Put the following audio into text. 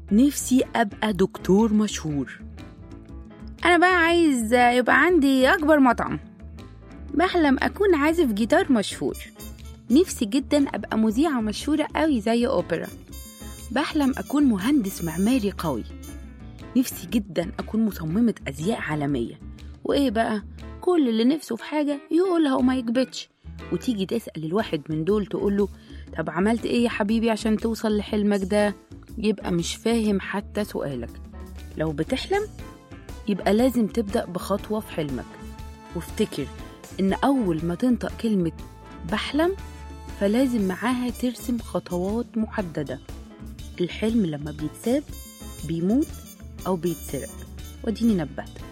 نفسي أبقى دكتور مشهور أنا بقى عايز يبقى عندي أكبر مطعم بحلم أكون عازف جيتار مشهور نفسي جدا أبقى مذيعة مشهورة قوي زي أوبرا بحلم أكون مهندس معماري قوي نفسي جدا أكون مصممة أزياء عالمية وإيه بقى كل اللي نفسه في حاجة يقولها وما يكبتش وتيجي تسأل الواحد من دول تقوله طب عملت إيه يا حبيبي عشان توصل لحلمك ده يبقى مش فاهم حتى سؤالك لو بتحلم يبقى لازم تبدأ بخطوة في حلمك وافتكر إن أول ما تنطق كلمة بحلم فلازم معاها ترسم خطوات محددة الحلم لما بيتساب بيموت أو بيتسرق وديني نبهتك